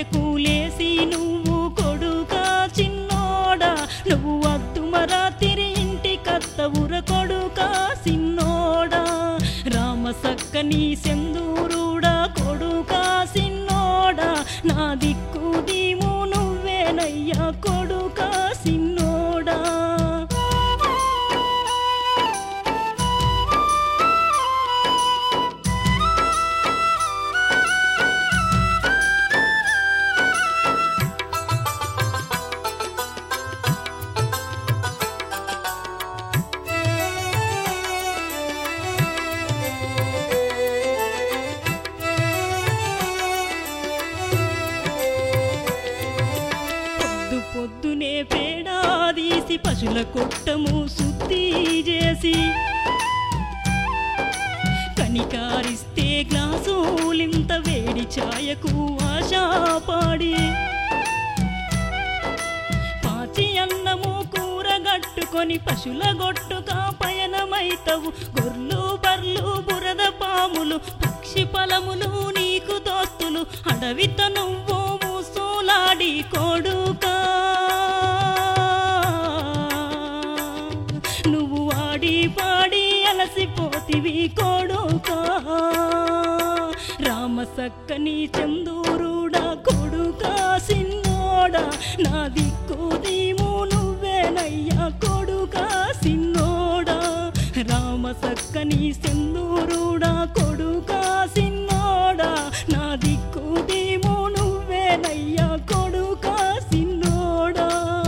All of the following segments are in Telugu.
మెలకులేసి నువ్వు కొడుకా చిన్నోడా నువ్వు అద్దుమరా తిరి ఇంటి కత్తవుర కొడుకా సిన్నోడా రామ సక్కని సెందూరుడా కొడుకా సిన్నోడా నా దిక్కు దీము నువ్వేనయ్యా కొడుకా సిన్నోడా పొద్దు పొద్దునే పేడాదీసి పశుల కొట్టము శుద్ధి చేసి కనికారిస్తే గ్లాసులింత వేడి ఛాయకు ఆశాపాడి పాచి అన్నము కూరగట్టుకొని పశుల గొట్టుగా పయనమైతవు గొర్లు బర్లు బురద పాములు పక్షి ఫలములు నీకు దోస్తులు అడవిత నువ్వు మూసోలాడి కొడుకా నువ్వు ఆడి పాడి అలసిపోతివి కొడుకా రామ సక్కని చందూరుడా కొడుకా సిన్నోడా నా దిక్కు దీము నువ్వేనయ్యా కొడుకా సిన్నోడా రామ సక్కని సెందూరుడా కొడుకా సిన్నోడా నా దిక్కు దీము నువ్వేనయ్యా కొడుకా సిన్నోడా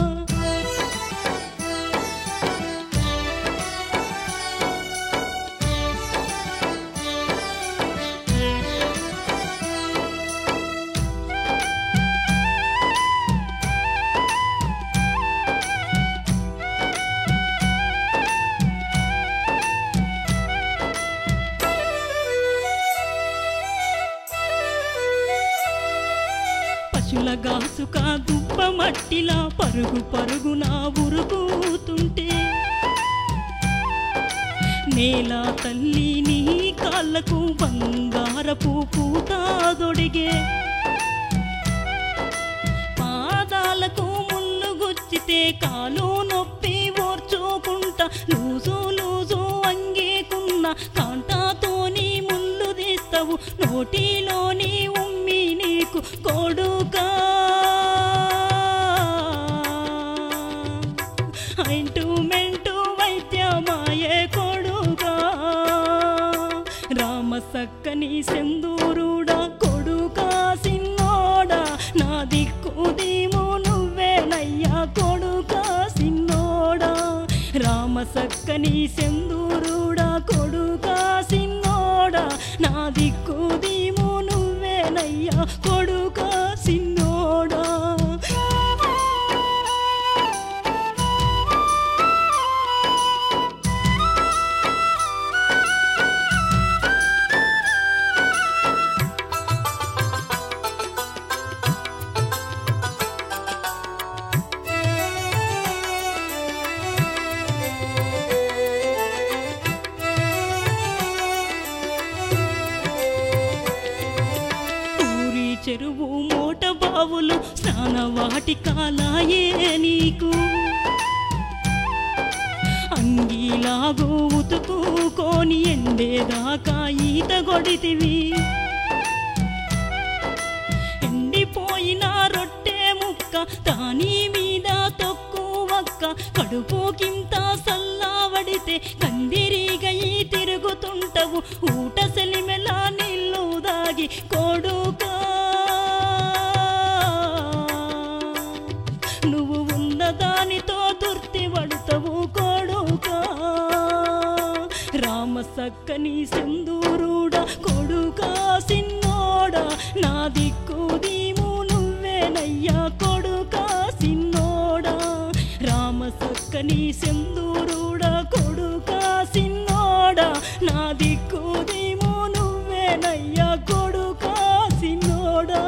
పశుల గాసుక దుబ్బ మట్టిలా పరుగు పరుగున ఉరుగుతుంటే నేల తల్లి నీ కాళ్ళకు బంగారపు పూత దొడిగే పాదాలకు ముళ్ళు గుచ్చితే కాలు నొప్పి ఓర్చుకుంటా లూజు లూజు అంగీకున్న కాంటాతోని ముళ్ళు తీస్తావు నోటిలోని ఉమ్మి నీకు కొడుకా మెంటు వైద్యమాయే కొడుగా రామ సక్కని సెందూరుడా కొడుకా సిన్నోడా నా దిక్కు దీము నువ్వేనయ్యా కొడుకా సిన్నోడా రామ సక్కని సెందూరుడా కొడుకా సిన్నోడా నా దిక్కు దీము నువ్వేనయ్యా కొడుకా సిన్నోడా ఊరి చెరువు మోట బావులు స్నాన వాటికాలాయే నీకు అంగీలాగో ఉతుకుకొని ఎండేదాకా ఈత కొడితివి ఎండిపోయిన రొట్టె ముక్క దాని మీద తొక్కువక్క కడుపుకింత సల్లావడితే కందిరిగయి తిరుగుతుంటవు ఊట సెలిమెల నీళ్ళు దాగి కొడుకా నువ్వు ఉన్న దానితో దుర్తి పడుతావు కొడుకా రామ సక్కని సింధూరుడా కొడుకా సిన్నోడా నా దిక్కు దీము నువ్వేనయ్యా కొడుకా సిన్నోడా రామ సక్కని సింధూరుడా కొడుకా సిన్నోడా నా దిక్కు దీము నువ్వేనయ్యా కొడుకా సిన్నోడా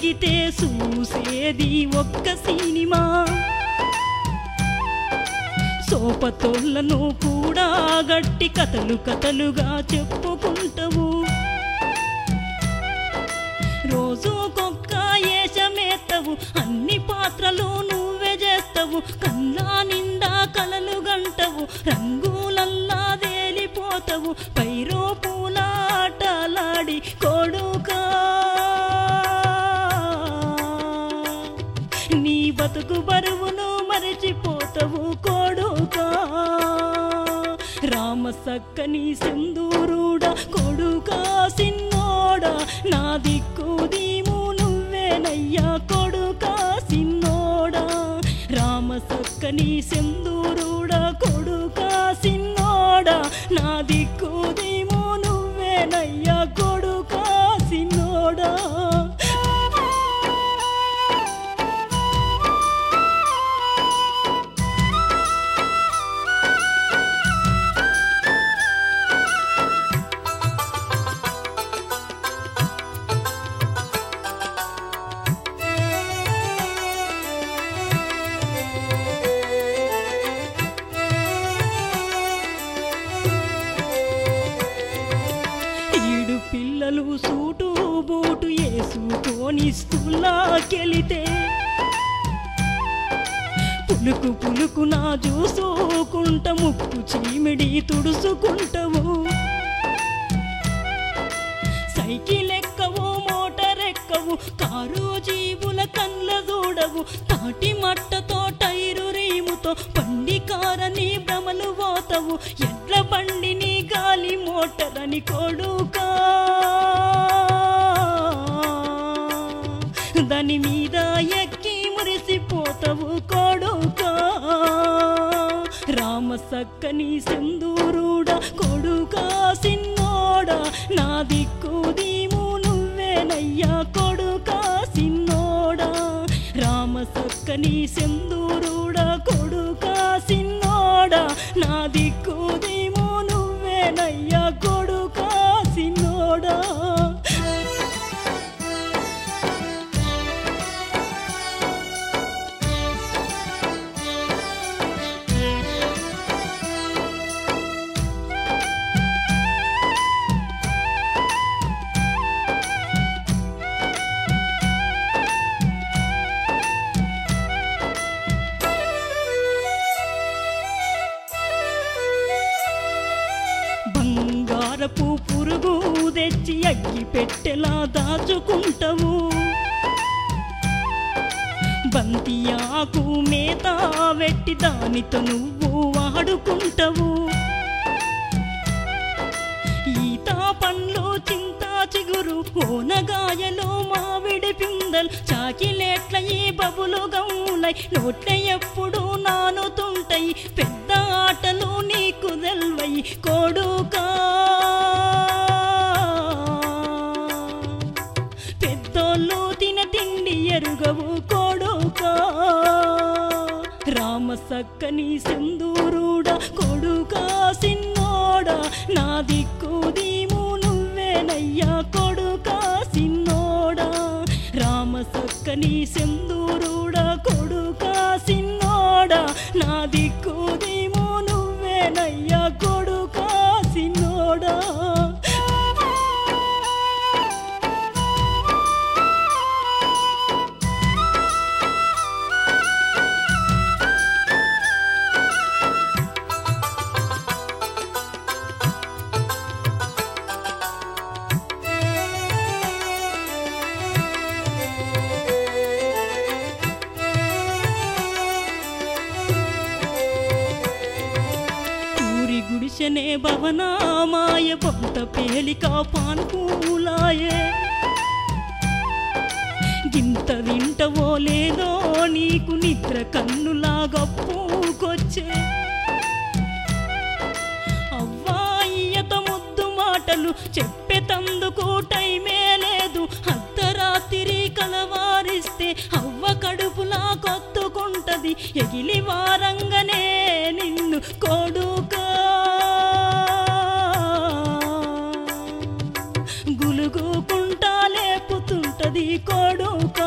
అడిగితే చూసేది ఒక్క సినిమా సోపతోళ్ళను కూడా గట్టి కథలు కథలుగా చెప్పుకుంటావు రోజుకొక్క ఏషమేత్తవు అన్ని పాత్రలు నువ్వే చేస్తావు కళ్ళ నిండా కలలు గంటవు రంగులల్లా తేలిపోతావు పైరో పూల ఆటలాడి కొడుకా నీ బతుకు బరువును మరచిపోతావు కొడుకా రామ సక్కని సింధూరుడా కొడుకా సిన్నోడా నా దిక్కు దీము నువ్వేనయ్యా కొడుకా సిన్నోడా రామ సక్కని సింధూరుడా కొడుకా సిన్నోడా నా దిక్కు దీము నువ్వేనయ్యా కొడుకా సిన్నోడా ఈడు పిల్లలు సూటు బూటు వేసుకొని స్కూల్లాకెళితే పులుకు పులుకు నా చూసుకుంట ముక్కు చీమిడి తుడుసుకుంటవు సైకిల్ ఎక్కవు మోటార్ ఎక్కవు కారు జీవుల కళ్ళ చూడవు తాటి మట్టతో టైరు రీముతో బండి కారని భ్రమలు పోతావు ఎడ్ల బండిని గాలి మోటార్ అని కొడుకా దాని మీద ఎక్కి మురిసిపోతావు కొడుకా రామ సక్కని సింధూరుడా కొడుకా సిన్నోడా నా దిక్కు దీము నువ్వేనయ్యా కొడుకా సిన్నోడా రామ సక్కని సింధూరుడా కొడుకా సిన్నోడా నా దిక్కు దీము నువ్వేనయ్యా కొడుకా సిన్నోడా బంగారపు పురుగు తెచ్చి అగ్గి పెట్టెలా దాచుకుంటావు బంతి ఆకు మేత వెట్టి దానితో నువ్వు వాడుకుంటావు ఈత పండ్లు చింత చిగురు ఓనగాయలు మామిడి పిందల్ చాకిలేట్ల ఈ బబులు గమ్ములై నోట్ల ఎప్పుడు నానుతుంటాయి పెద్ద ఆటలు నీకు తెల్వై కొడుకా పెద్దోళ్ళు తిన తిండి ఎరుగవు కొడుకా రామ సక్కని సింధూరుడా కొడుకా సిన్నోడా నా దిక్కు దీము నువ్వేనయ్యా కొడుకా సిన్నోడా రామ సక్కని సింధూరుడా కొడుకా సిన్నోడా నా దిక్కు దీము నువ్వేనయ్యా కొడుకా సిన్నోడా ఊరి గుడిసెనే భవనామాయ బొంత పేలిక పాన్పూలాయే గింత తింటవో లేదో నీకు నిద్ర కన్నులాగా పూకొచ్చే అవ్వాయ్యత ముద్దు మాటలు చెప్పేతందుకు టైమే లేదు అర్ధరాత్రి కలవారిస్తే అవ్వ కడుపులా కొత్తుకుంటది ఎగిలి వారంగనే నిన్ను కొడుకా గులుగుకుంటా లేపుతుంటది కొడుకా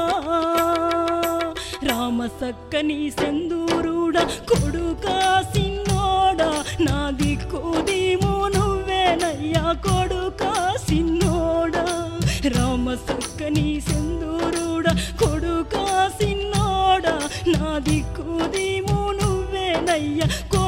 సక్కని సెందూరుడా కొడుకా సిన్నోడా నా దిక్కు దీము నువ్వేనయ్యా కొడుకా సిన్నోడా రామ సక్కని సెందూరుడా కొడుకా సిన్నోడా నా దిక్కు దీము నువ్వేనయ్యా